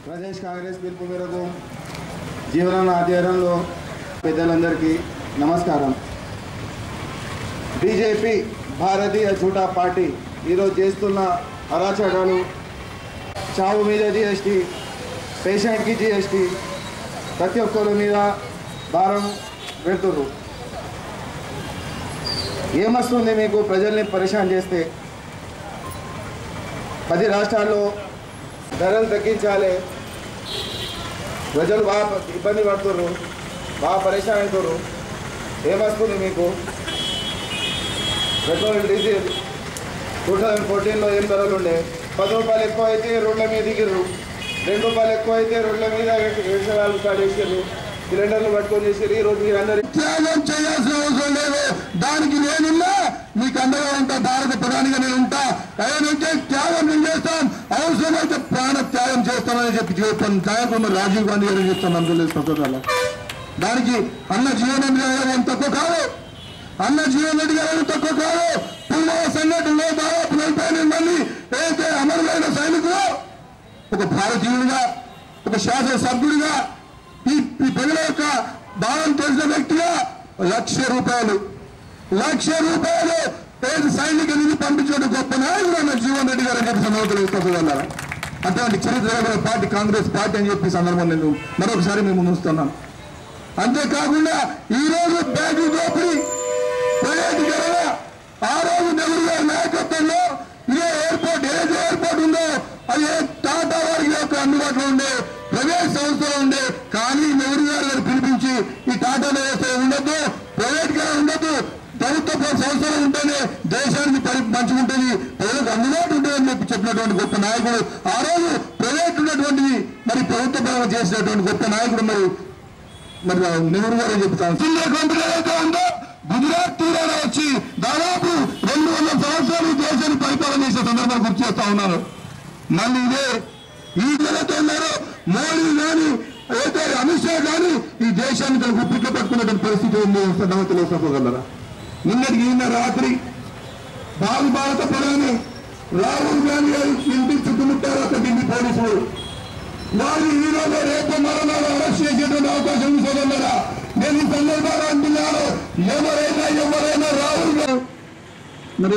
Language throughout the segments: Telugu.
ప్రదేశ్ కాంగ్రెస్ పిలుపు మేరకు జీవన ఆధ్వర్యంలో పెద్దలందరికీ నమస్కారం బీజేపీ భారతీయ జూటా పార్టీ ఈరోజు చేస్తున్న అరాచకాలు చావు మీద జిఎస్టీ పేషెంట్కి జిఎస్టీ ప్రతి ఒక్కరి మీద భారం పెడుతుర్రు ఏమొస్తుంది మీకు ప్రజల్ని పరేషాన్ చేస్తే పది రాష్ట్రాల్లో ధరలు తగ్గించాలి ప్రజలు బాగా ఇబ్బంది పడుతుర్రు బాగా పరేషాన్ అవుతుర్రు ఏమొస్తుంది మీకు పెట్రోల్ డీజిల్ టూ థౌజండ్ ఫోర్టీన్లో ఏం ధరలు ఉండే పది రూపాయలు ఎక్కువ అయితే రోడ్ల మీద దిగిర్రు రెండు రూపాయలు ఎక్కువ అయితే రోడ్ల మీద వ్యవసాయాలు స్టార్ట్ చేసారు సిలిండర్లు పట్టుకొని చేసారు ఈ రోజు మీరు అందరు త్యాగం చేయాల్సిన అవసరం లేదు దానికి నేనున్నా మీకు అండగా ఉంటా భారత ప్రధానిగా నేను ఉంటా ఏమంటే త్యాగం నేను చేస్తాం అవసరమైతే ప్రాణ త్యాగం చేస్తామని చెప్పి చెప్తాను త్యాగం మరి రాజీవ్ గాంధీ గారు చెప్తాను అందులో స్వతంత్రాలు దానికి అన్న జీవన్ రెడ్డి గారు ఏం తక్కువ కాదు అన్న జీవన్ రెడ్డి గారు ఏం తక్కువ కాదు పుల్వామా సంఘటనలో దాదాపు నలభై ఎనిమిది మంది ఏదైతే అమరులైన సైనికులు ఒక భారతీయుడిగా ఒక శాసనసభ్యుడిగా ఈ ఈ ప్రజల యొక్క భావం తెలిసిన వ్యక్తిగా లక్ష రూపాయలు లక్ష రూపాయలు పేద సైనిక నిధి పంపించడం గొప్ప నాయకుడు అన్న జీవన్ రెడ్డి గారు అని చెప్పి సందర్భంలో ఇష్టపడారు అటువంటి చరిత్ర గల పార్టీ కాంగ్రెస్ పార్టీ అని చెప్పి సందర్భం నేను మరొకసారి మేము ఉంచుతున్నాను అంతేకాకుండా ఈ రోజు బ్యాంకు దోపిడీ ప్రైవేటీకరణ ఆ రోజు నెహ్రూ గారి నాయకత్వంలో ఇదే ఎయిర్పోర్ట్ ఏదైతే ఎయిర్పోర్ట్ ఉందో అది టాటా వారికి యొక్క అందుబాటులో ఉండే ప్రైవేట్ సంస్థలు ఉండే కానీ నెహ్రూ గారు గారు పిలిపించి ఈ టాటా వ్యవస్థ ఉండొద్దు ప్రైవేట్ గా ఉండొద్దు ప్రభుత్వ సంస్థలు ఉంటేనే దేశానికి పరి మంచిగుంటుంది ప్రజలకు అందుబాటు ఉంటుందని చెప్పి చెప్పినటువంటి గొప్ప నాయకుడు ఆ రోజు ప్రైవేట్ ఉన్నటువంటిది మరి ప్రభుత్వ పరంగా చేసినటువంటి గొప్ప నాయకుడు మరి మరి నెహ్రూ గారు చెప్తాను జిల్లా కంపెనీ ఏదైతే ఉందో గుజరాత్ తీరాన వచ్చి దాదాపు రెండు వందల సంవత్సరాలు ఈ దేశాన్ని పరిపాలన చేసే సందర్భాన్ని గుర్తు చేస్తా ఉన్నాను మళ్ళీ ఇదే ఈ ఏదైతే ఉన్నారో మోడీ కానీ అయితే అమిత్ షా కానీ ఈ దేశాన్ని తన గుప్పిట్లో పట్టుకున్నటువంటి పరిస్థితి ఉంది సందర్భం తెలియకపోగలరా నిన్నటికి నిన్న రాత్రి బాగు భారత పడాలని రాహుల్ గాంధీ గారు ఇంటి చుట్టుముట్టారు అక్కడ ఢిల్లీ పోలీసులు వారు ఈ రోజు రేపు మరణాలు అరెస్ట్ చేసేటువంటి అవకాశం ఉంది సోదరులారా నేను ఈ సందర్భంగా అంటున్నాను ఎవరైనా ఎవరైనా రాహుల్ గారు మరి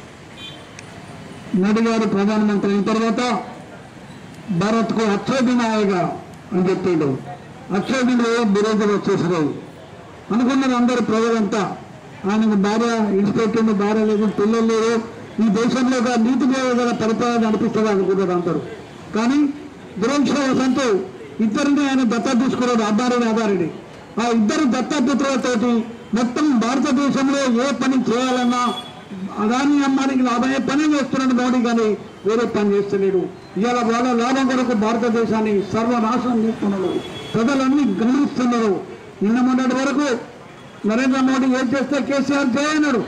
మోడీ గారు ప్రధానమంత్రి అయిన తర్వాత భారత్కు అక్షోభినాయగా అని చెప్పిండు అక్షోభిలో బిరోజులు వచ్చేసినాయి అనుకున్నారు అందరు ప్రజలంతా ఆయనకు భార్య ఇన్స్పెక్టర్ భార్య లేదు పిల్లలు లేరు ఈ దేశంలో ఒక నీతి గల పరిపాలన నడిపిస్తుంది అనుకున్నారు అందరూ కానీ దురదృష్టవశంతో ఇద్దరిని ఆయన దత్తా తీసుకున్నాడు అబ్బారెడ్డి అబ్బారెడ్డి ఆ ఇద్దరు దత్తపుత్రులతోటి మొత్తం భారతదేశంలో ఏ పని చేయాలన్నా అదాని అమ్మానికి లాభమే పని చేస్తున్నాడు మోడీ కానీ వేరే పని చేస్తలేడు ఇవాళ వాళ్ళ లాభం కొరకు భారతదేశాన్ని సర్వనాశనం చేస్తున్నాడు ప్రజలన్నీ గమనిస్తున్నారు నిన్న మొన్నటి వరకు నరేంద్ర మోడీ ఏం చేస్తే కేసీఆర్ చేయన్నాడు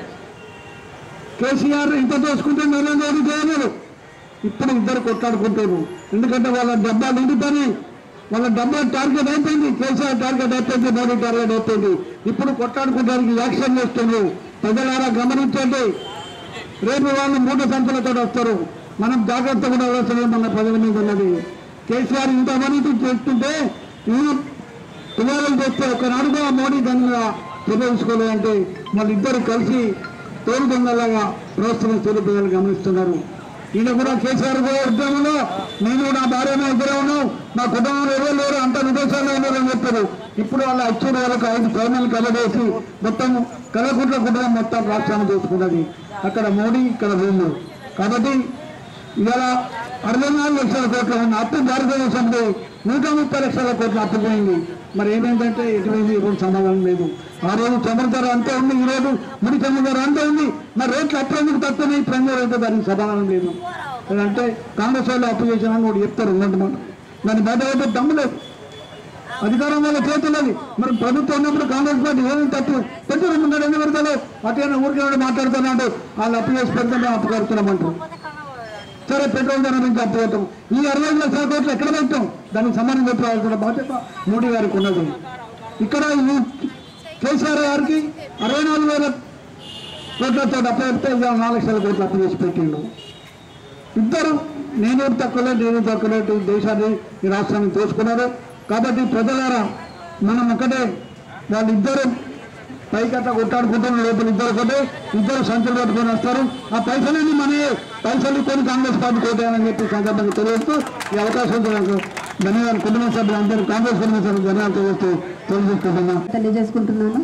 కేసీఆర్ ఇంత దోసుకుంటే నరేంద్ర మోడీ చేయలేడు ఇప్పుడు ఇద్దరు కొట్లాడుకుంటారు ఎందుకంటే వాళ్ళ డబ్బాలు నిండిపోయి వాళ్ళ డబ్బా టార్గెట్ అయిపోయింది కేసీఆర్ టార్గెట్ అయిపోయింది మోడీ టార్గెట్ అయిపోయింది ఇప్పుడు కొట్లాడుకోవడానికి యాక్షన్ చేస్తున్నారు ప్రజలారా గమనించండి రేపు వాళ్ళు మూడు సంఖ్యలతో వస్తారు మనం జాగ్రత్త కూడా అవసరం మన ప్రజల మీద ఉన్నది కేసీఆర్ ఇంత అవినీతి చేస్తుంటే ఈ పిల్లలు చేస్తే ఒకనాడు కూడా మోడీ దాని మీద చర్య అంటే వాళ్ళిద్దరు కలిసి తోడు దొంగలాగా ప్రోత్సహిస్తున్న ప్రజలు గమనిస్తున్నారు ఈయన కూడా కేసీఆర్ కూడా ఉద్యమంలో నేను నా భార్య నా ఇద్దరే ఉన్నాం నా కుటుంబంలో ఎవరు లేరు అంత విదేశాల్లో ఉన్నారని చెప్పారు ఇప్పుడు వాళ్ళ అచ్చుడు వాళ్ళకు ఐదు ఫైనల్ కలవేసి మొత్తం కలకుంట్ల కుటుంబం మొత్తం రాష్ట్రాన్ని దోచుకున్నది అక్కడ మోడీ ఇక్కడ వీళ్ళు కాబట్టి ఇవాళ అరవై నాలుగు లక్షల కోట్ల ఉన్న అప్పు భారతదేశంలో నూట ముప్పై లక్షల కోట్ల అప్పు పోయింది మరి ఏమైందంటే ఎటువంటి ఈరోజు సమాధానం లేదు ఆ రోజు చమురు ధర అంతే ఉంది ఈ రోజు ముడి చమురు ధర అంతే ఉంది మరి రేట్లు అప్పుడు ఎందుకు తక్కువ ప్రెంజర్ అయితే దానికి సమాధానం లేదు అంటే కాంగ్రెస్ వాళ్ళు అప్పు చేసినా కూడా చెప్తారు ఉన్నట్టు మాట దాన్ని బయట అయితే దమ్ము లేదు అధికారం వాళ్ళ చేతున్నది మరి ప్రభుత్వం ఉన్నప్పుడు కాంగ్రెస్ పార్టీ ఏమేమి తప్పు పెట్టి రెండు రెండు పెడతారు అటు ఊరికే మాట్లాడుతున్నాడు వాళ్ళు అప్పు చేసి పెడతాం అప్పు కడుతున్నామంటారు సరే పెట్రోల్ ధర నుంచి అప్పు పెట్టాం ఈ అరవై ఐదు లక్షల కోట్లు ఎక్కడ పెట్టాం దానికి సంబంధం చెప్పాల్సిన బాధ్యత మోడీ గారికి ఉన్నది ఇక్కడ ఈ కేసీఆర్ గారికి అరవై నాలుగు వేల కోట్లతో అప్పు చెప్తే ఇవాళ నాలుగు లక్షల కోట్లు అప్పు చేసి పెట్టిండు ఇద్దరు నేను తక్కువ నేను తక్కువ దేశాన్ని ఈ రాష్ట్రాన్ని తోసుకున్నారు కాబట్టి ప్రజలారా మనం ఒకటే వాళ్ళిద్దరు పైకట్ట కొట్టాడుకుంటున్న లోపల ఇద్దరు ఒకటే ఇద్దరు సంచులు పట్టుకొని వస్తారు ఆ పైసలన్నీ మన పైసలు కొని కాంగ్రెస్ పార్టీ కోటాయని చెప్పి సందర్భంగా తెలియజేస్తూ ఈ అవకాశం నాకు ధన్యవాదాలు కుటుంబ సభ్యులందరూ కాంగ్రెస్ కుటుంబ సభ్యులు ధన్యవాదాలు తెలియజేస్తూ తెలియజేసుకుంటున్నాను తెలియజేసుకుంటున్నాను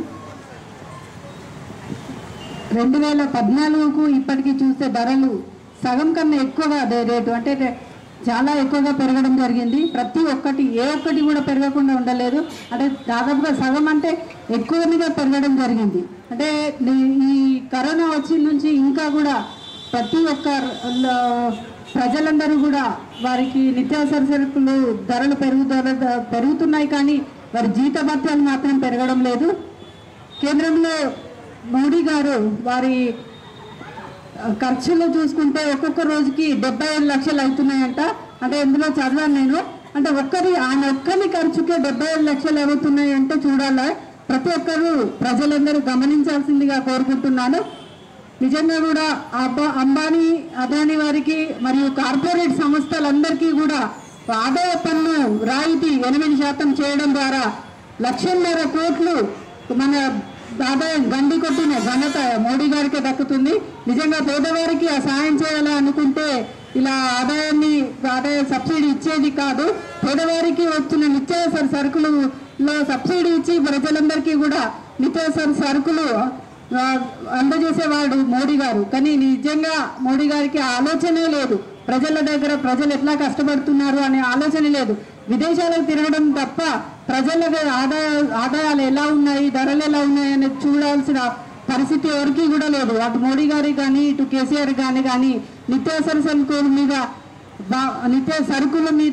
రెండు వేల పద్నాలుగుకు ఇప్పటికీ చూస్తే ధరలు సగం కన్నా ఎక్కువగా అదే రేటు అంటే రే- చాలా ఎక్కువగా పెరగడం జరిగింది ప్రతి ఒక్కటి ఏ ఒక్కటి కూడా పెరగకుండా ఉండలేదు అంటే దాదాపుగా సగం అంటే ఎక్కువగా పెరగడం జరిగింది అంటే ఈ- ఈ కరోనా వచ్చిన నుంచి ఇంకా కూడా ప్రతి ఒక్క ల- ప్రజలందరూ కూడా వారికి నిత్యావసర సరుకులు ధరలు పెరుగుదల పెరుగుతున్నాయి కానీ వారి జీతభత్యాలు మాత్రం పెరగడం లేదు కేంద్రంలో మోడీ గారు వారి ఆ, ఖర్చులు చూసుకుంటే ఒక్కొక్క రోజుకి డెబ్బై ఐదు లక్షలు అవుతున్నాయంట అంటే ఇందులో చదివాను నేను అంటే ఒక్కరి ఆయన ఒక్కరి ఖర్చుకే డెబ్బై ఐదు లక్షలు అవుతున్నాయి అంటే చూడాలా ప్రతి ఒక్కరు ప్రజలందరూ గమనించాల్సిందిగా కోరుకుంటున్నాను నిజంగా కూడా అబ్బా- అంబానీ అదానీ వారికి మరియు కార్పొరేట్ సంస్థలందరికీ కూడా ఆదాయ పన్ను రాయితీ ఎనిమిది శాతం చేయడం ద్వారా లక్షన్నర కోట్లు మన ఆదాయం గండి కొట్టిన ఘనత మోడీ గారికి దక్కుతుంది నిజంగా పేదవారికి ఆ సాయం చేయాలని అనుకుంటే ఇలా ఆదాయాన్ని ఆదాయ సబ్సిడీ ఇచ్చేది కాదు పేదవారికి వచ్చిన నిత్యావసర సరుకులలో సబ్సిడీ ఇచ్చి ప్రజలందరికీ కూడా నిత్యావసర సరుకులు ఆ, అందజేసేవాడు మోడీ గారు కానీ నిజంగా మోడీ గారికి ఆ ఆలోచనే లేదు ప్రజల దగ్గర ప్రజలు ఎట్లా కష్టపడుతున్నారు అనే ఆలోచన లేదు విదేశాలకు తిరగడం తప్ప ప్రజల ఆదాయ ఆదాయాలు ఎలా ఉన్నాయి ధరలు ఎలా ఉన్నాయి అనేది చూడాల్సిన పరిస్థితి ఎవరికి కూడా లేదు అటు మోడీ గారికి కానీ ఇటు కేసీఆర్ కానీ కానీ నిత్యావసర సరుకుల మీద బా- నిత్య సరుకుల మీద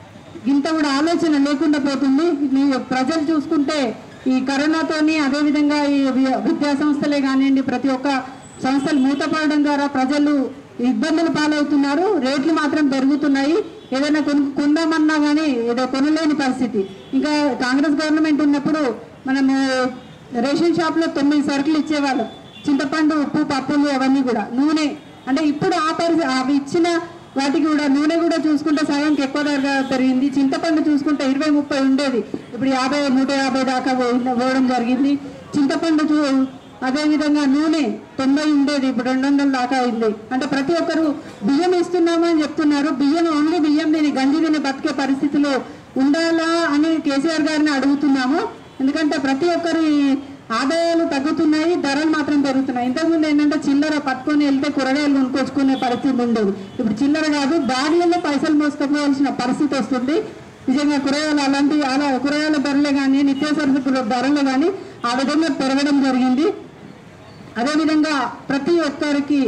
ఇంత కూడా ఆలోచన లేకుండా పోతుంది ఈ ప్రజలు చూసుకుంటే ఈ కరోనాతోని అదేవిధంగా ఈ వి- విద్యా సంస్థలే కానివ్వండి ప్రతి ఒక్క సంస్థలు మూతపడడం ద్వారా ప్రజలు ఇబ్బందులు పాలవుతున్నారు రేట్లు మాత్రం పెరుగుతున్నాయి ఏదైనా కొను కొందామన్నా కానీ ఏదో కొనలేని పరిస్థితి ఇంకా కాంగ్రెస్ గవర్నమెంట్ ఉన్నప్పుడు మనము రేషన్ షాప్లో తొమ్మిది సరుకులు ఇచ్చేవాళ్ళు చింతపండు ఉప్పు పప్పులు అవన్నీ కూడా నూనె అంటే ఇప్పుడు ఆ పరిస్థితి అవి ఇచ్చిన వాటికి కూడా నూనె కూడా చూసుకుంటే సగంకి ఎక్కువ ధర పెరిగింది చింతపండు చూసుకుంటే ఇరవై ముప్పై ఉండేది ఇప్పుడు యాభై నూట యాభై దాకా పోయిన- పోవడం జరిగింది చింతపండు చూ అదేవిధంగా నూనె తొంభై ఉండేది ఇప్పుడు రెండు వందల దాకా అయింది అంటే ప్రతి ఒక్కరు బియ్యం ఇస్తున్నాము అని చెప్తున్నారు బియ్యం ఓన్లీ బియ్యం తిని గంజి తిని బతికే పరిస్థితిలో ఉండాలా అని కేసీఆర్ గారిని అడుగుతున్నాము ఎందుకంటే ప్రతి ఒక్కరి ఆదాయాలు తగ్గుతున్నాయి ధరలు మాత్రం పెరుగుతున్నాయి ఇంతకుముందు ఏంటంటే చిల్లర పట్టుకొని వెళ్తే కూరగాయలు కొనుక్కొచ్చుకునే పరిస్థితి ఉండేది ఇప్పుడు చిల్లర కాదు దారిలో పైసలు మోసుకపోవాల్సిన పరిస్థితి వస్తుంది నిజంగా కూరగాయలు అలాంటి అలా కూరగాయల ధరలే కానీ నిత్యావసర ధరలు కానీ ఆ విధంగా పెరగడం జరిగింది అదేవిధంగా ప్రతి ఒక్కరికి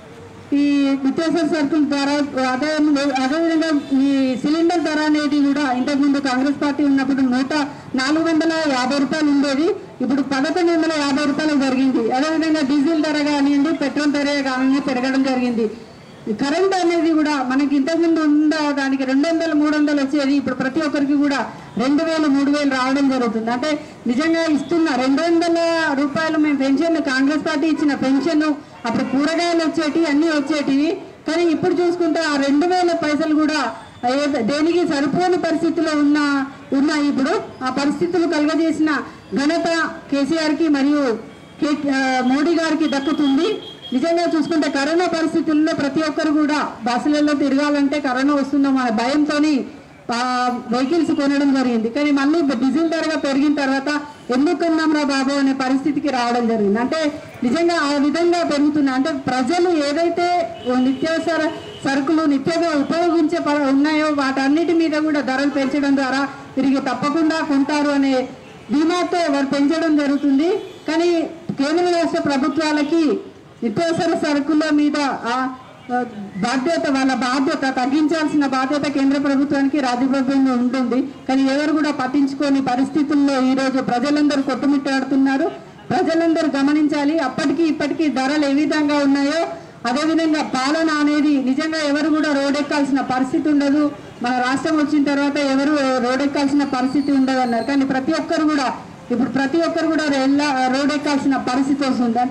ఈ నిత్యావసర సరుకుల ధర ఆదాయం లే- అదేవిధంగా ఈ సిలిండర్ ధర అనేది కూడా ఇంతకుముందు కాంగ్రెస్ పార్టీ ఉన్నప్పుడు నూట నాలుగు వందల యాభై రూపాయలు ఉండేది ఇప్పుడు పదకొండు వందల యాభై రూపాయలు జరిగింది అదేవిధంగా డీజిల్ ధర కానివ్వండి పెట్రోల్ ధర కానివ్వండి పెరగడం జరిగింది ఈ కరెంట్ అనేది కూడా మనకి ఇంతకుముందు ఉన్న దానికి రెండు వందలు మూడు వందలు వచ్చేది ఇప్పుడు ప్రతి ఒక్కరికి కూడా రెండు వేలు మూడు వేలు రావడం జరుగుతుంది అంటే నిజంగా ఇస్తున్న రెండు వందల రూపాయలు మేము పెన్షన్ కాంగ్రెస్ పార్టీ ఇచ్చిన పెన్షన్ అప్పుడు కూరగాయలు వచ్చేటివి అన్నీ వచ్చేటివి కానీ ఇప్పుడు చూసుకుంటే ఆ రెండు వేల పైసలు కూడా ఏ- దేనికి సరిపోని పరిస్థితిలో ఉన్న ఉన్నాయి ఇప్పుడు ఆ పరిస్థితులు కలుగజేసిన ఘనత కేసీఆర్కి మరియు కే ఆ, మోడీ గారికి దక్కుతుంది నిజంగా చూసుకుంటే కరోనా పరిస్థితుల్లో ప్రతి ఒక్కరు కూడా బస్సులలో తిరగాలంటే కరోనా వస్తుందో మన భయంతోని వెహికల్స్ కొనడం జరిగింది కానీ మళ్ళీ డీజిల్ ధరగా పెరిగిన తర్వాత ఎందుకు కొన్నాం రా బాబు అనే పరిస్థితికి రావడం జరిగింది అంటే నిజంగా ఆ విధంగా పెరుగుతుంది అంటే ప్రజలు ఏదైతే నిత్యావసర సరుకులు నిత్యంగా ఉపయోగించే ప- ఉన్నాయో వాటన్నిటి మీద కూడా ధరలు పెంచడం ద్వారా తిరిగి తప్పకుండా కొంటారు అనే ధీమాతో వారు పెంచడం జరుగుతుంది కానీ కేంద్ర రాష్ట్ర ప్రభుత్వాలకి నిత్యావసర సరుకుల మీద ఆ ఆ, బాధ్యత వాళ్ళ బాధ్యత తగ్గించాల్సిన బాధ్యత కేంద్ర ప్రభుత్వానికి రాజ్య ప్రభుత్వంలో ఉంటుంది కానీ ఎవరు కూడా పట్టించుకోని పరిస్థితుల్లో ఈరోజు ప్రజలందరూ కొట్టుమిట్టాడుతున్నారు ప్రజలందరూ గమనించాలి అప్పటికి ఇప్పటికీ ధరలు ఏ విధంగా ఉన్నాయో అదేవిధంగా పాలన అనేది నిజంగా ఎవరు కూడా రోడ్డెక్కాల్సిన పరిస్థితి ఉండదు మన రాష్ట్రం వచ్చిన తర్వాత ఎవరు రోడ్డెక్కాల్సిన పరిస్థితి ఉండదు అన్నారు కానీ ప్రతి ఒక్కరు కూడా ఇప్పుడు ప్రతి ఒక్కరు కూడా రెల్ల- రోడ్ ఎక్కాల్సిన పరిస్థితి వస్తుంది అంటే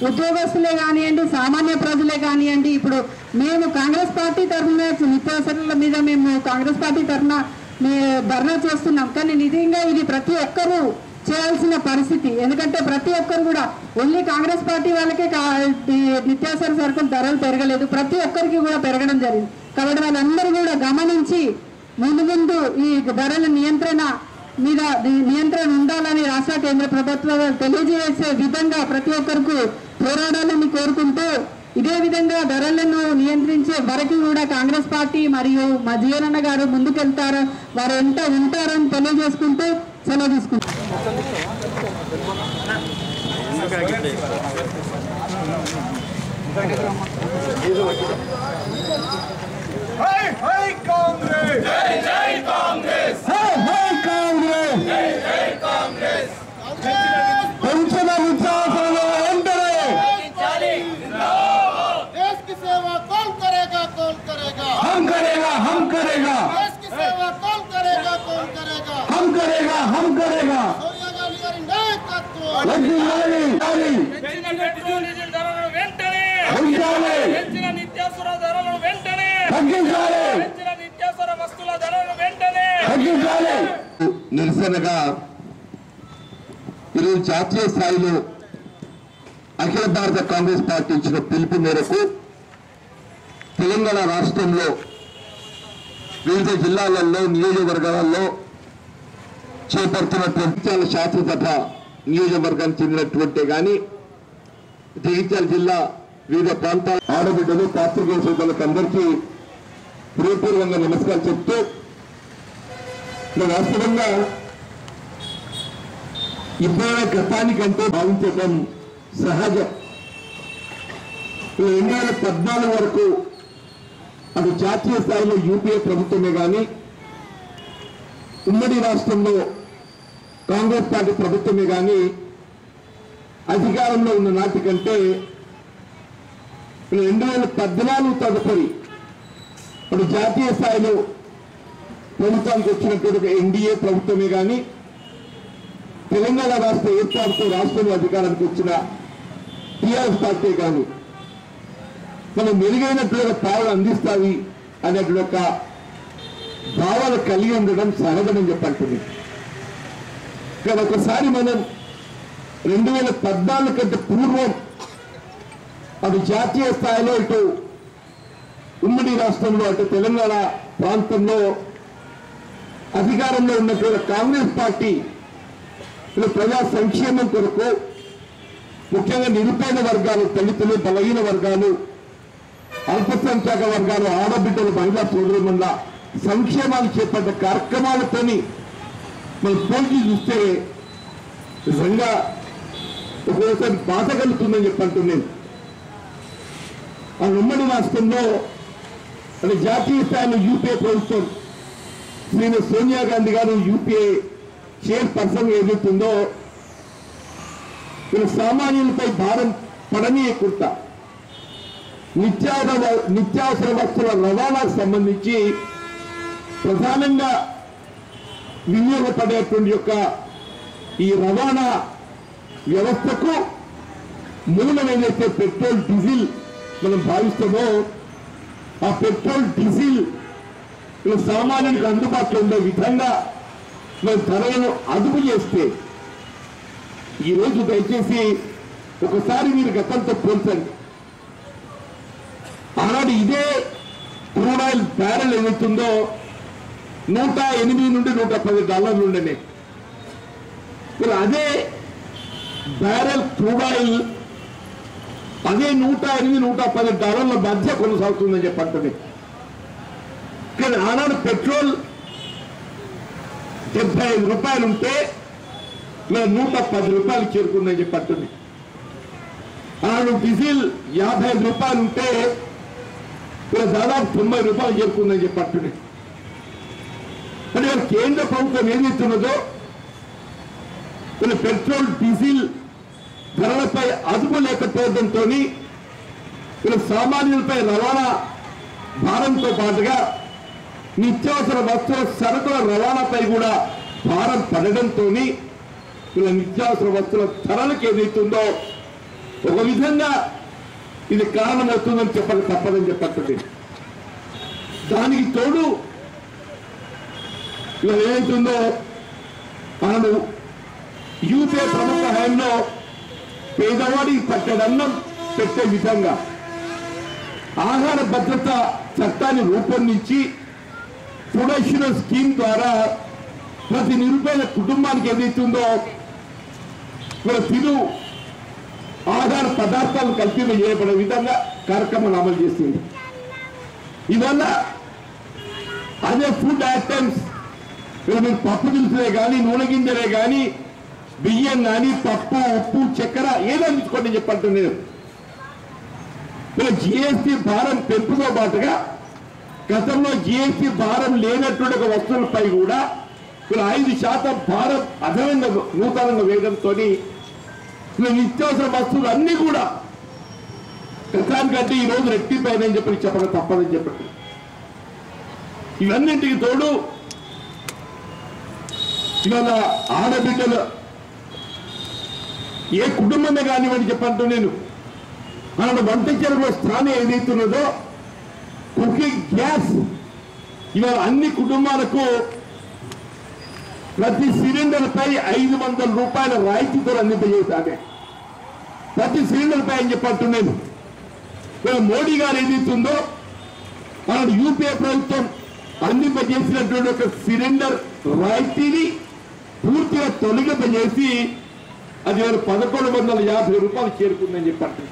ఉద్యోగస్తులే కానివ్వండి సామాన్య ప్రజలే కానివ్వండి ఇప్పుడు మేము కాంగ్రెస్ పార్టీ తరఫున నిత్యావసరాల మీద మేము కాంగ్రెస్ పార్టీ తరఫున మే ధర్నా చేస్తున్నాం కానీ నిజంగా ఇది ప్రతి ఒక్కరూ చేయాల్సిన పరిస్థితి ఎందుకంటే ప్రతి ఒక్కరు కూడా ఓన్లీ కాంగ్రెస్ పార్టీ వాళ్ళకే కా- ఈ నిత్యావసర సరుకులు ధరలు పెరగలేదు ప్రతి ఒక్కరికి కూడా పెరగడం జరిగింది కాబట్టి వాళ్ళందరూ కూడా గమనించి ముందు ముందు ఈ ధరల నియంత్రణ మీద ది- నియంత్రణ ఉండాలని రాష్ట్ర కేంద్ర ప్రభుత్వాలు తెలియజేసే విధంగా ప్రతి ఒక్కరికి పోరాడాలని కోరుకుంటూ ఇదే విధంగా ధరలను నియంత్రించే వరకు కూడా కాంగ్రెస్ పార్టీ మరియు మా జీవనన్న గారు ముందుకెళ్తారు వారు ఎంత ఉంటారని తెలియజేసుకుంటూ సెలవు తీసుకుంటారు హై హై కాంగ్రెస్ హై హై కాంగ్రెస్ పెంచిన నిత్యావసరాలు వెంటనే देश की सेवा कौन करेगा कौन करेगा हम करेगा हम करेगा देश की सेवा कौन करेगा कौन करेगा हम करेगा हम करेगा सोनिया गांधी गारी नायकत्व లక్ష్మీ నారాయణ నారాయణ పెంచిన పెట్రోల్ డీజిల్ ధరలను వెంటనే ఉంచాలి పెంచిన నిత్యావసర ధరలను వెంటనే తగ్గించాలి పెంచిన నిత్యావసర వస్తువుల ధరలను వెంటనే తగ్గించాలి నిరసనగా ఈరోజు జాతీయ స్థాయిలో అఖిల భారత కాంగ్రెస్ పార్టీ ఇచ్చిన పిలుపు మేరకు తెలంగాణ రాష్ట్రంలో వివిధ జిల్లాలలో నియోజకవర్గాలలో చేపడుతున్నటువంటి జగిత్యాల శాసనసభ నియోజకవర్గానికి చెందినటువంటి కానీ జగిత్యాల జిల్లా వివిధ ప్రాంతాల ఆడబిడ్డలు పాత్రికేయ సోదరులకు అందరికీ హృదయపూర్వకంగా నమస్కారం చెప్తూ ఇలా వాస్తవంగా ఇప్పుడైనా గతానికంటే భావించడం సహజం రెండు వేల పద్నాలుగు వరకు అటు జాతీయ స్థాయిలో యూపీఏ ప్రభుత్వమే కానీ ఉమ్మడి రాష్ట్రంలో కాంగ్రెస్ పార్టీ ప్రభుత్వమే కానీ అధికారంలో ఉన్న నాటికంటే రెండు వేల పద్నాలుగు తదుపరి అటు జాతీయ స్థాయిలో ప్రభుత్వానికి వచ్చినటువంటి ఒక ఎన్డీఏ ప్రభుత్వమే కానీ తెలంగాణ రాష్ట్ర ఏర్పాటుతో రాష్ట్రంలో అధికారానికి వచ్చిన టీఆర్ఎస్ పార్టీ కానీ మనం మెరుగైనటువంటి పాలన అందిస్తావి అనేటువంటి ఒక భావన కలిగి ఉండడం సహజమని చెప్పంటుంది ఇక్కడ ఒకసారి మనం రెండు వేల పద్నాలుగు కంటే పూర్వం అటు జాతీయ స్థాయిలో ఇటు ఉమ్మడి రాష్ట్రంలో అటు తెలంగాణ ప్రాంతంలో అధికారంలో ఉన్నటువంటి కాంగ్రెస్ పార్టీ ఇలా ప్రజా సంక్షేమం కొరకు ముఖ్యంగా నిరుపేద వర్గాలు దళితులు బలహీన వర్గాలు అల్పసంఖ్యాక వర్గాలు ఆడబిడ్డలు మహిళా సోదరుల సంక్షేమాలు చేపట్ట కార్యక్రమాలతోని మనం పోల్చి చూస్తే నిజంగా ఒక్కోసారి బాధ కలుగుతుందని చెప్పంటున్నాను ఆ ఉమ్మడి రాష్ట్రంలో అంటే జాతీయ స్థాయిలో యూపీఏ ప్రభుత్వం శ్రీమతి సోనియా గాంధీ గారు యూపీఏ చైర్ పర్సన్ ఏదైతుందో వీళ్ళ సామాన్యులపై భారం పడనీయకుండా నిత్యావసర నిత్యావసర వస్తువుల రవాణాకు సంబంధించి ప్రధానంగా వినియోగపడేటువంటి యొక్క ఈ రవాణా వ్యవస్థకు మూలం ఏదైతే పెట్రోల్ డీజిల్ మనం భావిస్తామో ఆ పెట్రోల్ డీజిల్ ఇలా సామాన్యునికి అందుబాటులో ఉండే విధంగా మన ధరలను అదుపు చేస్తే ఈరోజు దయచేసి ఒకసారి మీరు గతంతో పోల్చండి ఆనాడు ఇదే క్రూడ్ ఆయిల్ బ్యారెల్ ఏదైతుందో నూట ఎనిమిది నుండి నూట పది డాలర్లు ఉండనే ఇలా అదే బ్యారెల్ క్రూడ్ ఆయిల్ అదే నూట ఎనిమిది నూట పది డాలర్ల మధ్య కొనసాగుతుందని చెప్పంటుంది కానీ ఆనాడు పెట్రోల్ డెబ్బై ఐదు రూపాయలు ఉంటే ఇలా నూట పది రూపాయలు చేరుకుందని చెప్పంటుంది ఆనాడు డీజిల్ యాభై ఐదు రూపాయలు ఉంటే ఇలా దాదాపు తొంభై రూపాయలు చేరుకుందని చెప్పంటుంది అంటే ఇవాళ కేంద్ర ప్రభుత్వం ఏం చేస్తున్నదో ఇలా పెట్రోల్ డీజిల్ ధరలపై అదుపు లేకపోవడంతో ఇలా సామాన్యులపై రవాణా భారంతో పాటుగా నిత్యావసర వస్తువుల సరుకుల రవాణాపై కూడా భారం పడడంతో ఇలా నిత్యావసర వస్తువుల ధరలకు ఏదైతుందో ఒక విధంగా ఇది కారణమవుతుందని చెప్పక తప్పదని చెప్పట్టుంది దానికి తోడు ఇవాళ ఏమవుతుందో మనము యూపీఏ ప్రభుత్వ హయాంలో పేదవాడికి పట్టడన్నం పెట్టే విధంగా ఆహార భద్రత చట్టాన్ని రూపొందించి ప్రొడక్షన్ స్కీమ్ ద్వారా ప్రతి నిరుపేద కుటుంబానికి ఏదైతుందో మన తిరు ఆహార పదార్థాలు కల్పింప చేయబడే విధంగా కార్యక్రమాలు అమలు చేస్తుంది ఇవల్ల అదే ఫుడ్ ఐటమ్స్ మీరు పప్పు దినుసులే కానీ నూనె గింజలే కానీ బియ్యం కానీ పప్పు ఉప్పు చక్కెర ఏదో తీసుకోండి చెప్పండి నేను జిఎస్టి భారం పెంపుతో పాటుగా గతంలో జిఎస్టి భారం లేనటువంటి ఒక వస్తువులపై కూడా ఇలా ఐదు శాతం భారం అదనంగా నూతనంగా వేయడంతో నిత్యావసర వస్తువులు అన్ని కూడా గతానికంటే ఈ రోజు రెట్టిపోయినని చెప్పి చెప్పక తప్పదని చెప్పండి ఇవన్నింటికి తోడు ఇవాళ ఆడబిడ్డలు ఏ కుటుంబమే కానివ్వండి చెప్పంటూ నేను మన వంట చెరువులో స్థానం ఏదైతున్నదో కుకింగ్ గ్యాస్ ఇవాళ అన్ని కుటుంబాలకు ప్రతి సిలిండర్ పై ఐదు వందల రూపాయల రాయితీతో అందింపజేశానే ప్రతి సిలిండర్ పై అని చెప్పంటున్నాను ఇవాళ మోడీ గారు ఏదైతుందో మన యూపీఏ ప్రభుత్వం అందింపజేసినటువంటి ఒక సిలిండర్ రాయితీని పూర్తిగా తొలగింపజేసి అది వారు పదకొండు వందల యాభై రూపాయలు చేరుకుందని చెప్పండి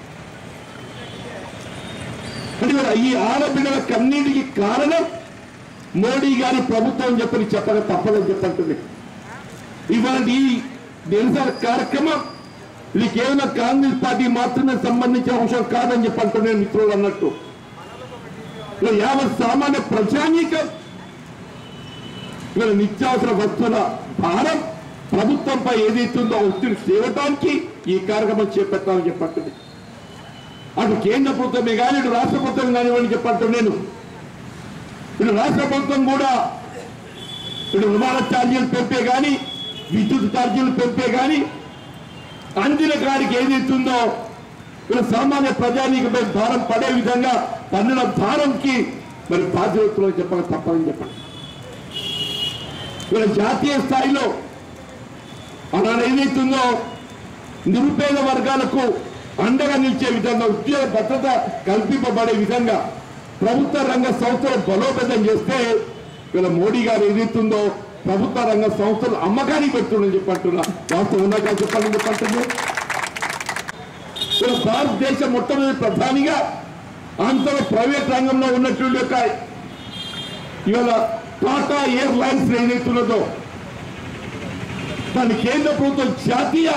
అంటే మరి ఈ ఆడపిల్లల కన్నీటికి కారణం మోడీ గారి ప్రభుత్వం చెప్పని చెప్పక తప్పదని చెప్పంటుంది ఇవాళ ఈ నిరసన కార్యక్రమం ఇది కేవలం కాంగ్రెస్ పార్టీ మాత్రమే సంబంధించిన అంశం కాదని చెప్పంటున్నాను మిత్రులు అన్నట్టు ఇలా యావత్ సామాన్య ప్రజానీకం ఇవాళ నిత్యావసర వస్తువుల భారం ప్రభుత్వంపై ఏదైతుందో ఒత్తిడి తేవటానికి ఈ కార్యక్రమం చేపట్టాలని చెప్పంటుంది అటు కేంద్ర ప్రభుత్వమే కానీ ఇటు రాష్ట్ర ప్రభుత్వం కానివ్వండి చెప్పంటూ నేను ఇటు రాష్ట్ర ప్రభుత్వం కూడా ఇటు విమాన ఛార్జీలు పెంపే కానీ విద్యుత్ ఛార్జీలు పెంపే కానీ అందిన కాడికి ఏదైతుందో ఇలా సామాన్య ప్రజానీకపై భారం పడే విధంగా పన్నుల భారంకి మరి బాధ్యతలు చెప్పక తప్పదని చెప్పండి ఇలా జాతీయ స్థాయిలో అలానే ఏదైతుందో నిరుపేద వర్గాలకు అండగా నిలిచే విధంగా ఉద్యోగ భద్రత కల్పింపబడే విధంగా ప్రభుత్వ రంగ సంస్థలు బలోపేతం చేస్తే ఇలా మోడీ గారు ఏదైతుందో ప్రభుత్వ రంగ సంస్థలు అమ్మకానికి పెడుతుందని చెప్పంటున్నా వాస్తవం ఉన్నాక చెప్పండి చెప్పంటున్నా ఇలా భారతదేశం మొట్టమొదటి ప్రధానిగా అంతలో ప్రైవేట్ రంగంలో ఉన్నటువంటి యొక్క ఇవాళ టాటా ఎయిర్లైన్స్ ఏదైతున్నదో దాని కేంద్ర ప్రభుత్వం జాతీయ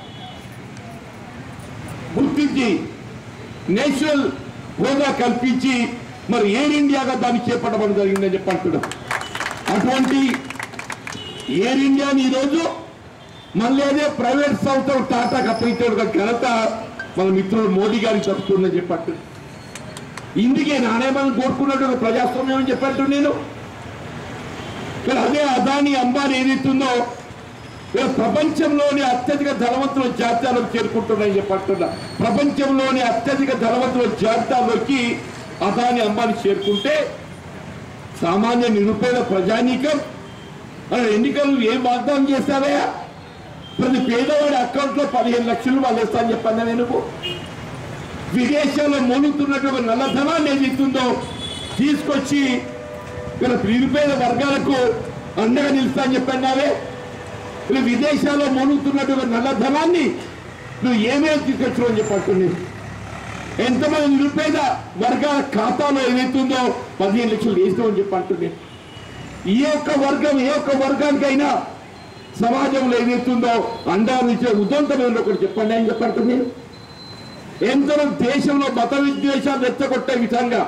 గుర్తించి నేషనల్ హోదా కల్పించి మరి ఎయిర్ ఇండియాగా దాన్ని చేపట్టడం జరిగిందని చెప్పి అంటున్నాం అటువంటి ఎయిర్ ఇండియాని ఈరోజు మళ్ళీ అదే ప్రైవేట్ సంస్థలు టాటాకి అప్పగించే ఘనత మన మిత్రుడు మోడీ గారికి చెప్తుందని చెప్పట్టు ఇందుకే నాణ్యమని కోరుకున్నట్టు ఒక ప్రజాస్వామ్యం అని చెప్పట్టు నేను ఇక్కడ అదే అదాని అంబానీ ఏదైతుందో ఇలా ప్రపంచంలోని అత్యధిక ధనవంతుల జాబితాలోకి చేరుకుంటున్నాయని చెప్పంటున్నా ప్రపంచంలోని అత్యధిక ధనవంతుల జాబితాలోకి అదాని అంబానీ చేరుకుంటే సామాన్య నిరుపేద ప్రజానీకం మన ఎన్నికలు ఏం వాగ్దానం చేస్తారయ్యా ప్రతి పేదవాడి అకౌంట్ లో పదిహేను లక్షలు వాళ్ళు వేస్తాను చెప్పండి నేను విదేశాల్లో మూలుతున్నటువంటి నల్లధనాన్ని ఏది ఇస్తుందో తీసుకొచ్చి ఇక్కడ నిరుపేద వర్గాలకు అండగా నిలుస్తా అని చెప్పన్నావే నువ్వు విదేశాల్లో మూలుగుతున్నటువంటి నల్లధనాన్ని నువ్వు ఏమేమి తీసుకొచ్చు అని చెప్పంటుంది ఎంతమంది నిరుపేద వర్గాల ఖాతాలో ఏదైతుందో పదిహేను లక్షలు వేస్తామని చెప్పంటుంది ఈ ఒక్క వర్గం ఏ ఒక్క వర్గానికైనా సమాజంలో ఏదైతుందో అండాలించే ఉదంతమైన ఒకటి చెప్పండి అని చెప్పంటుంది ఎంతలో దేశంలో మత విద్వేషాలు రెచ్చగొట్టే విధంగా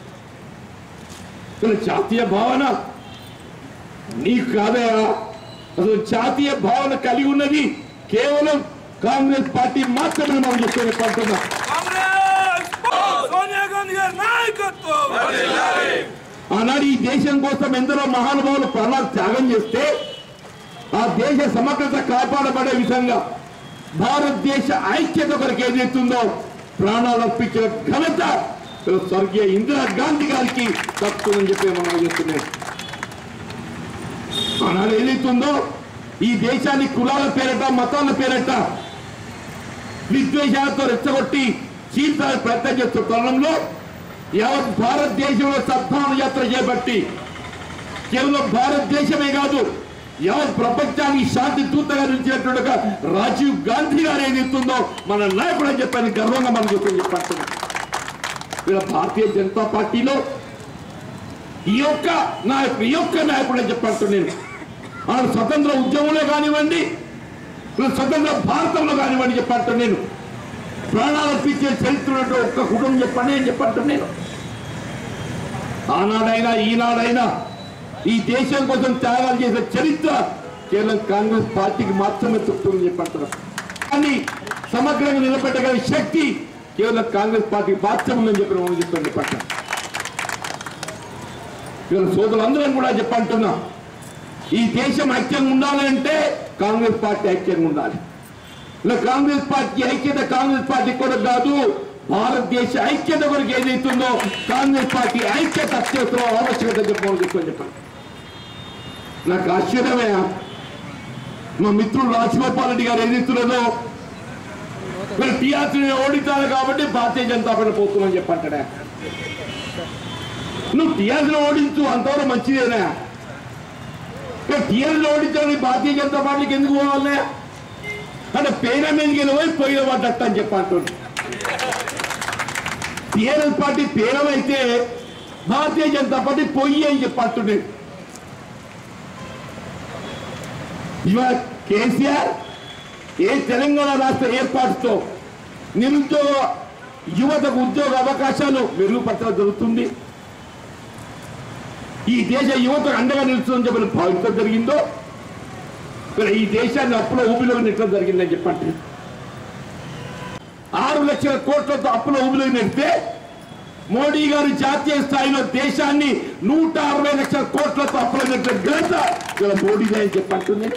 అసలు జాతీయ భావన నీకు కాదయా అసలు జాతీయ భావన కలిగి ఉన్నది కేవలం కాంగ్రెస్ పార్టీ మాత్రమే మనం చెప్తే పంటున్నా కాంగ్రెస్ సోనియా గాంధీ గారి నాయకత్వం ఆనాడు ఈ దేశం కోసం ఎందరో మహానుభావులు ప్రాణాలు త్యాగం చేస్తే ఆ దేశ సమగ్రత కాపాడబడే విధంగా భారతదేశ ఐక్యత కొరకు ఏదైతుందో ప్రాణాలు అర్పించిన ఘనత స్వర్గీయ ఇందిరా గాంధీ గారికి తప్పుతుందని చెప్పి మనం చెప్తున్నాం ఆనాడు ఏదైతుందో ఈ దేశాన్ని కులాల పేరట మతాల పేరట విద్వేషాలతో రెచ్చగొట్టి చీల్చాలని ప్రయత్నం చేస్తున్న తరుణంలో యావత్ భారతదేశంలో సద్భావన యాత్ర చేపట్టి కేవలం భారతదేశమే కాదు యావత్ ప్రపంచానికి శాంతి దూతగా నిలిచినటువంటి ఒక రాజీవ్ గాంధీ గారు ఏదైతుందో మన నాయకుడు అని చెప్పని గర్వంగా మనం చెప్పని చెప్పంటున్నాం ఇలా భారతీయ జనతా పార్టీలో ఈ యొక్క నాయకుడు ఈ యొక్క నాయకుడు అని చెప్పంటున్నాను నేను ఆయన స్వతంత్ర ఉద్యమంలో కానివ్వండి ఇలా స్వతంత్ర భారతంలో కానివ్వండి చెప్పంటున్నాను నేను ప్రాణాలు అర్పించే చరిత్ర ఉన్నటువంటి ఒక్క కుటుంబం చెప్పండి అని చెప్పంటున్నాను నేను ఆనాడైనా ఈనాడైనా ఈ దేశం కోసం త్యాగాలు చేసే చరిత్ర కేవలం కాంగ్రెస్ పార్టీకి మాత్రమే తృప్తుందని చెప్పంటున్నారు కానీ సమగ్రంగా నిలబెట్టగల శక్తి కేవలం కాంగ్రెస్ పార్టీకి మాత్రం ఉందని చెప్పి మనం చెప్పండి పట్ల ఇవాళ సోదరులందరం కూడా చెప్పంటున్నా ఈ దేశం ఐక్యంగా ఉండాలంటే కాంగ్రెస్ పార్టీ ఐక్యంగా ఉండాలి ఇలా కాంగ్రెస్ పార్టీ ఐక్యత కాంగ్రెస్ పార్టీ కూడా కాదు భారతదేశ ఐక్యత కొరకు ఏదైతుందో కాంగ్రెస్ పార్టీ ఐక్యత అత్యవసరం ఆవశ్యకత చెప్పమని చెప్పని చెప్పండి నాకు ఆశ్చర్యమే మా మిత్రుడు రాజగోపాల్ రెడ్డి గారు ఏదైతున్నదో మీరు టీఆర్సీ ఓడితారు కాబట్టి భారతీయ జనతా పార్టీ పోతున్నామని చెప్పంటాడా నువ్వు టీఆర్సీ ఓడించు అంతవరకు మంచిదేనా టీఆర్సీ ఓడించాలని భారతీయ జనతా పార్టీకి ఎందుకు పోవాలి అంటే పేర మీదకి వెళ్ళి పోయి పోయిన పడ్డట్టు అని చెప్పంటున్నాడు టీఆర్ఎస్ పార్టీ పేరమైతే భారతీయ జనతా పార్టీ పొయ్యి అని చెప్పంటున్నాడు ఇవాళ కేసీఆర్ ఏ తెలంగాణ రాష్ట్ర ఏర్పాటుతో నిరుద్యోగ యువతకు ఉద్యోగ అవకాశాలు మెరుగుపరచడం జరుగుతుంది ఈ దేశ యువతకు అండగా నిలుస్తుందని చెప్పి భావించడం జరిగిందో మరి ఈ దేశాన్ని అప్పులో ఊబిలో నెట్టడం జరిగిందని చెప్పండి ఆరు లక్షల కోట్లతో అప్పులో ఊబిలో నెడితే మోడీ గారు జాతీయ స్థాయిలో దేశాన్ని నూట అరవై లక్షల కోట్లతో అప్పులో నెట్టిన ఘనత ఇలా మోడీదే అని చెప్పంటుంది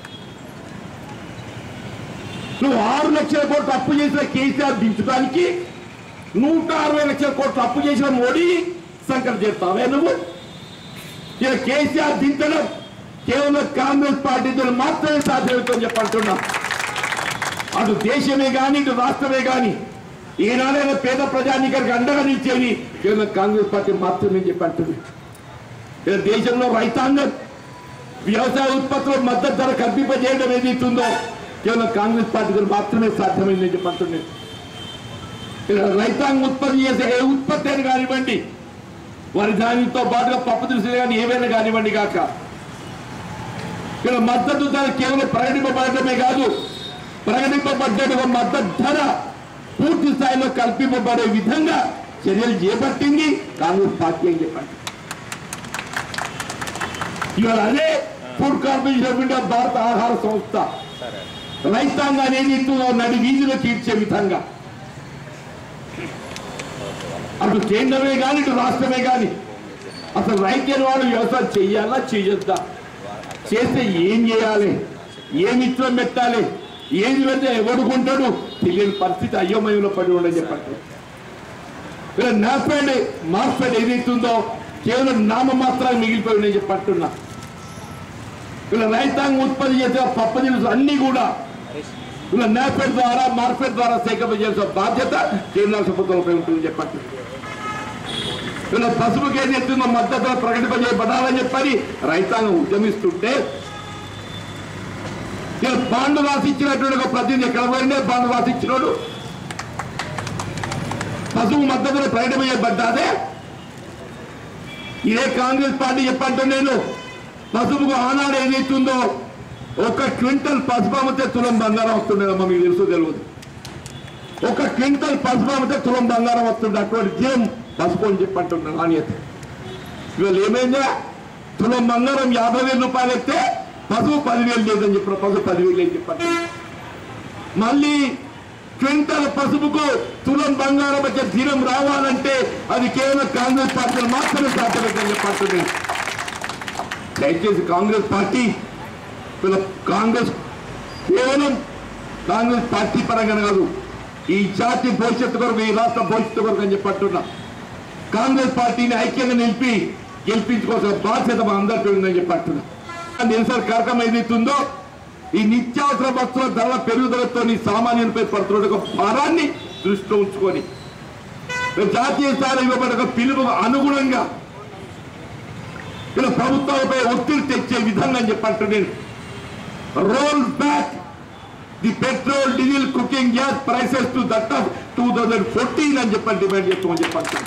నువ్వు ఆరు లక్షల కోట్లు అప్పు చేసిన కేసీఆర్ దించడానికి నూట అరవై లక్షల కోట్లు అప్పు చేసిన మోడీ సంకట చేస్తావే నువ్వు ఇలా కేసీఆర్ దించడం కేవలం కాంగ్రెస్ పార్టీతో మాత్రమే సాధ్యమవుతుందని చెప్పంటున్నా అటు దేశమే కానీ ఇటు రాష్ట్రమే కానీ ఈనాడైనా పేద ప్రజానికానికి అండగా నిలిచేది కేవలం కాంగ్రెస్ పార్టీ మాత్రమే చెప్పంటుంది ఇలా దేశంలో రైతాంగం వ్యవసాయ ఉత్పత్తుల మద్దతు ధర కల్పింపజేయడం ఏదైతుందో కేవలం కాంగ్రెస్ పార్టీతో మాత్రమే సాధ్యమైందని చెప్పంటుంది ఇలా రైతాంగం ఉత్పత్తి చేసే ఏ ఉత్పత్తి అయినా కానివ్వండి వారి దానితో పాటుగా పప్పు దినుసులు కానీ ఏవైనా కానివ్వండి కాక ఇలా మద్దతు ధర కేవలం ప్రకటింపబడటమే కాదు ప్రకటింపబడ్డ ఒక మద్దతు ధర పూర్తి స్థాయిలో కల్పింపబడే విధంగా చర్యలు చేపట్టింది కాంగ్రెస్ పార్టీ అని చెప్పండి ఇవాళ అదే ఫుడ్ కార్పొరేషన్ ఆఫ్ ఇండియా భారత ఆహార సంస్థ రైతాంగాన్ని ఏది ఇస్తుందో నడి వీధిలో తీర్చే విధంగా అటు కేంద్రమే కానీ ఇటు రాష్ట్రమే కానీ అసలు రైతు వాడు వ్యవసాయం చెయ్యాలా చేయొద్దా చేస్తే ఏం చేయాలి ఏ మిత్రం పెట్టాలి ఏది పెడితే ఎవడు కొంటాడు తెలియని పరిస్థితి అయోమయంలో పడి ఉండని చెప్పండి ఇలా నాఫెడ్ మార్ఫెడ్ ఏదైతుందో కేవలం నామమాత్రాలు మిగిలిపోయి నేను చెప్పంటున్నా ఇలా రైతాంగం ఉత్పత్తి చేసే పప్పు దినుసులు అన్ని కూడా ఇలా నాఫెడ్ ద్వారా మార్ఫెడ్ ద్వారా సేకరణ చేసే బాధ్యత కేంద్ర ప్రభుత్వంపై ఉంటుందని చెప్పండి ఇలా పసుపుకి ఏది ఎత్తుందో మద్దతు ప్రకటింపజేయబడాలని చెప్పని రైతాంగం ఉద్యమిస్తుంటే ఇలా బాండ్లు రాసిచ్చినటువంటి ఒక ప్రతినిధి ఎక్కడ పోయిందే బాండ్లు రాసిచ్చినోడు పసుపు మద్దతులో ప్రకటింపజేయబడ్డాదే ఇదే కాంగ్రెస్ పార్టీ చెప్పంటే నేను పసుపుకు ఆనాడు ఏదైతుందో ఒక క్వింటల్ పసుపు అమ్మితే తులం బంగారం వస్తుండేదమ్మా మీకు తెలుసు తెలియదు ఒక క్వింటల్ పసుపు అమ్మితే తులం బంగారం వస్తుంది అటువంటి జేం పసుపు అని చెప్పంటున్నాను నాణ్యత ఇవాళ ఏమైందా తులం బంగారం యాభై వేల రూపాయలు ఎత్తే పసుపు పదివేలు లేదని చెప్పిన పసుపు పదివేలు అని చెప్పండి మళ్ళీ క్వింటల్ పసుపుకు తులం బంగారం వచ్చే దినం రావాలంటే అది కేవలం కాంగ్రెస్ పార్టీలు మాత్రమే సాధ్యమైందని చెప్పంటుంది దయచేసి కాంగ్రెస్ పార్టీ వీళ్ళ కాంగ్రెస్ కేవలం కాంగ్రెస్ పార్టీ పరంగా కాదు ఈ జాతి భవిష్యత్తు కొరకు ఈ రాష్ట్ర భవిష్యత్తు కొరకు అని చెప్పంటున్నా కాంగ్రెస్ పార్టీని ఐక్యంగా నిలిపి గెలిపించుకోవాల్సిన బాధ్యత మా అందరికీ ఉందని చెప్పంటున్నా నిరసన కార్యక్రమం ఏదైతుందో ఈ నిత్యావసర వస్తువుల ధరల పెరుగుదలతో ఈ సామాన్యులపై పడుతున్న ఒక భారాన్ని దృష్టిలో ఉంచుకొని జాతీయ స్థాయిలో ఇవ్వబడిన ఒక పిలుపు అనుగుణంగా ఇలా ప్రభుత్వాలపై ఒత్తిడి తెచ్చే విధంగా అని చెప్పంటూ నేను roll back the petrol diesel cooking gas prices to that of two thousand fourteen అని చెప్పని డిమాండ్ చేస్తామని చెప్పండి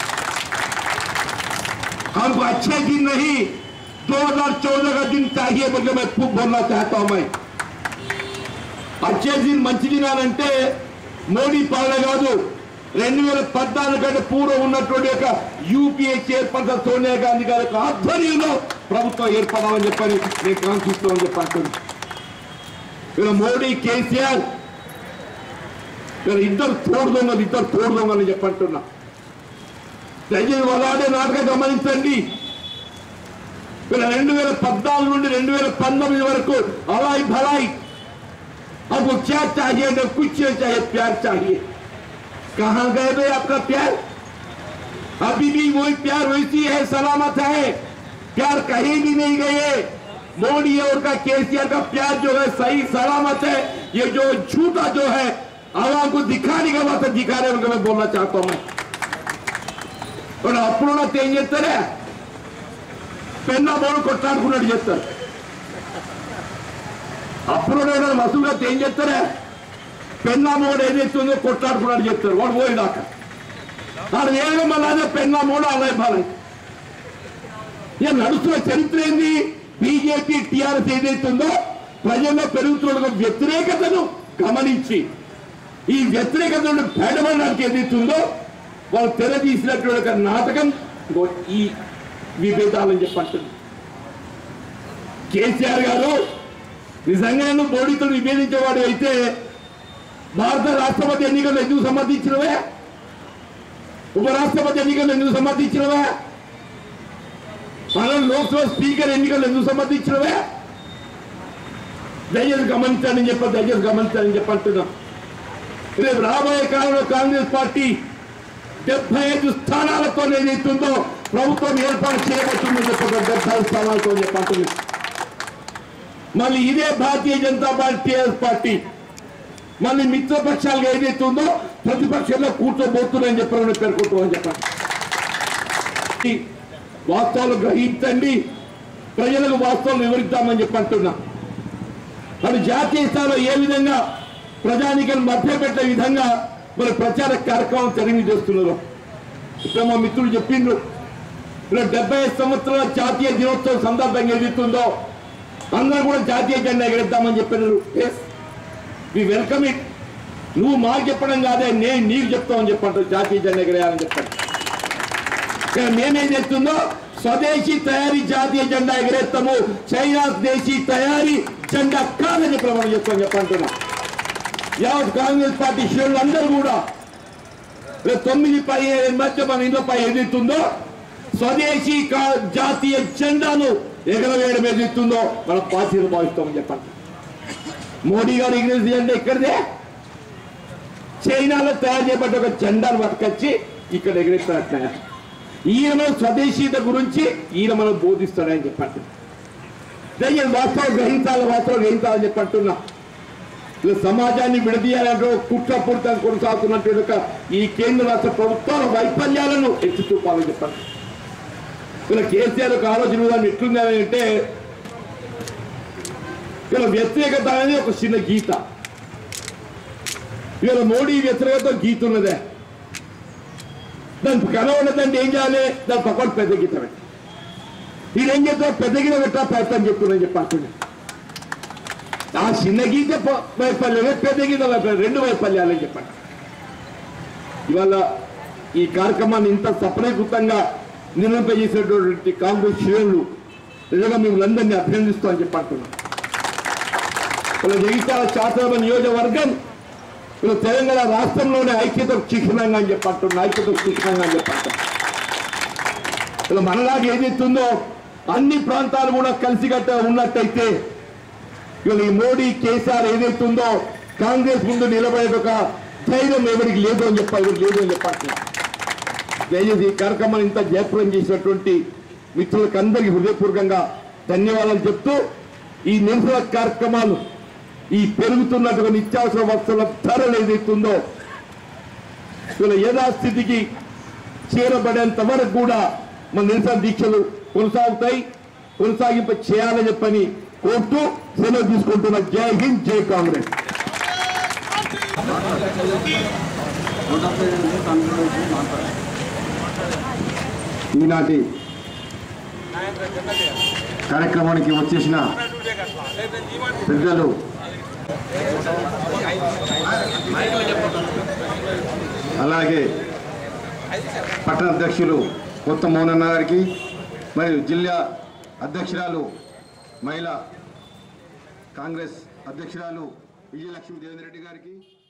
हमको अच्छे दिन नहीं 2014 का दिन चाहिए बल्कि मैं खूब बोलना चाहता हूं मैं अच्छे दिन మంచి దినాలంటే మోడీ పాలన కాదు రెండు వేల పద్నాలుగు కంటే పూర్వం ఉన్నటువంటి యొక్క యూపీఏ చైర్పర్సన్ సోనియా గాంధీ గారి యొక్క ఆధ్వర్యంలో ప్రభుత్వం ఏర్పడాలని చెప్పని నేను కాంక్షిస్తామని చెప్పంటున్నాను ఇలా మోడీ కేసీఆర్ ఇలా ఇద్దరు తోడు దొంగలు ఇద్దరు తోడు దొంగలు చెప్పంటున్నా దయచేసి వాళ్ళాడే నాటకం గమనించండి ఇలా రెండు వేల పద్నాలుగు నుండి రెండు వేల పంతొమ్మిది వరకు అలాయి భలాయి आपको क्या चाहिए न कुछ नहीं चाहिए प्यार चाहिए कहाँ गए भाई आपका प्यार अभी भी वही प्यार वैसी है सलामत है प्यार कहीं भी नहीं गए मोदी और का केसीआर का प्यार जो है सही सलामत है ये जो झूठा जो है आवाम को दिखाने का बात है दिखाने को मैं बोलना चाहता हूं मैं और అప్పుడున్న ఏం చేస్తారే పెన్నా బోడు కొట్లాడుకున్నట్టు చేస్తారు అప్పుడు మసులుగా ఏం చేస్తారే పెన్నా మోడు ఏదైతుందో కొట్లాడుకున్నట్టు చెప్తారు వాడు పోయినాక వాడు ఏదో మళ్ళీ అదే పెన్నా మోడు అలాగే బాలయ్య ఇక నడుస్తున్న చరిత్ర ఏంది బీజేపీ టీఆర్ఎస్ ఏదైతుందో ప్రజల్లో పెరుగుతున్న ఒక వ్యతిరేకతను గమనించి ఈ వ్యతిరేకతను బయటపడడానికి ఏదైతుందో వాళ్ళు తెర తీసినటువంటి ఒక నాటకం ఇగో ఈ విభేదాలని చెప్పంటుంది కేసీఆర్ గారు నిజంగా నువ్వు మోడీతో విభేదించేవాడు అయితే భారత రాష్ట్రపతి ఎన్నికలు ఎందుకు సమర్థించినవే ఉపరాష్ట్రపతి ఎన్నికలు ఎందుకు సమర్థించినవే మన లోక్సభ స్పీకర్ ఎన్నికలు ఎందుకు సమర్థించినవే దయచేసి గమనించాలని చెప్ప దయచేసి గమనించాలని చెప్పంటున్నాం రేపు రాబోయే కాలంలో కాంగ్రెస్ పార్టీ డెబ్బై ఐదు స్థానాలతో ఏదైతుందో ప్రభుత్వం ఏర్పాటు చేయబోతుందని చెప్పి డెబ్బై ఐదు స్థానాలతో చెప్పంటుంది మళ్ళీ ఇదే Bharatiya Janata party TRS party మళ్ళీ మిత్రపక్షాలుగా ఏదైతుందో ప్రతిపక్షంలో కూర్చోబోతున్నాయని చెప్పారని పేర్కొంటామని చెప్పండి వాస్తవాలు గ్రహించండి ప్రజలకు వాస్తవాలు వివరిద్దామని చెప్పి అంటున్నా మరి జాతీయ స్థాయిలో ఏ విధంగా ప్రజానికను మభ్యపెట్టే విధంగా మరి ప్రచార కార్యక్రమం జరిగి చేస్తున్నారు ఇప్పుడు మా మిత్రులు చెప్పిండ్రు ఇలా డెబ్బై ఐదు సంవత్సరాల జాతీయ దినోత్సవం సందర్భంగా ఏదైతుందో అందరూ కూడా జాతీయ జెండా ఎగరేద్దామని చెప్పినారు వి వెల్కమ్ ఇట్ నువ్వు మాకు చెప్పడం కాదే నేను నీకు చెప్తామని చెప్పంటారు జాతీయ జెండా ఎగరేయాలని చెప్పండి ఇక్కడ మేమేం చేస్తుందో స్వదేశీ తయారీ జాతీయ జెండా ఎగరేస్తాము చైనా దేశీ తయారీ జెండా కాదని ప్రమాణం చెప్తామని చెప్పంటున్నా యావత్ కాంగ్రెస్ పార్టీ శ్రేణులందరూ కూడా రేపు తొమ్మిది పదిహేను మధ్య మన ఇంట్లో పై ఏదైతుందో స్వదేశీ కా- జాతీయ జెండాను ఎగరవేయడం ఏదైతుందో మనం పార్టీలు భావిస్తామని చెప్పండి మోడీ గారు ఇంగ్లీష్ జెండా ఎక్కడిదే చైనాలో తయారు చేయబడ్డ ఒక జెండాను పట్టుకొచ్చి ఇక్కడ ఎగిరిస్తున్నట్లే ఈయన స్వదేశీత గురించి ఈయన మనం బోధిస్తాడని చెప్పండి దయచేసి వాస్తవం గ్రహించాలి వాస్తవం గ్రహించాలని చెప్పంటున్నా ఇలా సమాజాన్ని విడదీయాలంటే ఒక కుట్రపూరితం కొనసాగుతున్నటువంటి ఒక ఈ కేంద్ర రాష్ట్ర ప్రభుత్వాల వైఫల్యాలను ఎత్తి చూపాలని చెప్పండి ఇలా కేసీఆర్ ఒక ఆలోచన విధానం ఎట్లుంది అంటే ఇలా వ్యతిరేకత అనేది ఒక చిన్న గీత ఇలా మోడీ వ్యతిరేకత గీత ఉన్నదే దాని కనబడదంటే ఏం చేయాలి దాని పక్కన పెద్ద గీత పెట్టి ఇది ఏం చెప్తా పెద్ద గీత పెట్టా ప్రయత్నం చెప్తున్నాను చెప్పండి ఆ చిన్న గీత ప- వైఫల్యమే పెద్ద గీత వైఫల్యం రెండు వైఫల్యాలని చెప్పండి ఇవాళ ఈ కార్యక్రమాన్ని ఇంత సఫలీకృతంగా నిర్వహింపజేసినటువంటి కాంగ్రెస్ శ్రేణులు నిజంగా మిమ్మల్ని అందరినీ అభినందిస్తూ అని చెప్పంటున్నాం ఇలా జగిత్యాల శాసనసభ నియోజకవర్గం ఇలా తెలంగాణ రాష్ట్రంలోనే ఐక్యతకు చిహ్నంగా అని చెప్పంటున్నా ఐక్యతకు చిహ్నంగా అని చెప్పంటున్నా ఇలా మనలాగా ఏదైతుందో అన్ని ప్రాంతాలు కూడా కలిసికట్టుగా ఉన్నట్టయితే ఇవాళ ఈ మోడీ కేసీఆర్ ఏదైతుందో కాంగ్రెస్ ముందు నిలబడే ఒక ధైర్యం ఎవరికి లేదు అని చెప్ప ఎవరికి లేదు అని చెప్పట్లేదు దయచేసి ఈ కార్యక్రమాన్ని ఇంత జయప్రదం చేసినటువంటి మిత్రులకు అందరికీ హృదయపూర్వకంగా ధన్యవాదాలు చెప్తూ ఈ నిరసన కార్యక్రమాలు ఈ పెరుగుతున్నటువంటి నిత్యావసర వస్తువుల ధరలు ఏదైతుందో ఇలా యథాస్థితికి చేరబడేంత వరకు కూడా మన నిరసన దీక్షలు కొనసాగుతాయి కొనసాగింప చేయాలని చెప్పని కోరుతూ సెలవు తీసుకుంటున్న జై హింద్ జై కాంగ్రెస్ ఈనాటి కార్యక్రమానికి వచ్చేసిన పెద్దలు అలాగే పట్టణ అధ్యక్షులు కొత్త మోహనన్న గారికి మరియు జిల్లా అధ్యక్షురాలు మహిళా కాంగ్రెస్ అధ్యక్షురాలు విజయలక్ష్మి దేవేంద్ర రెడ్డి గారికి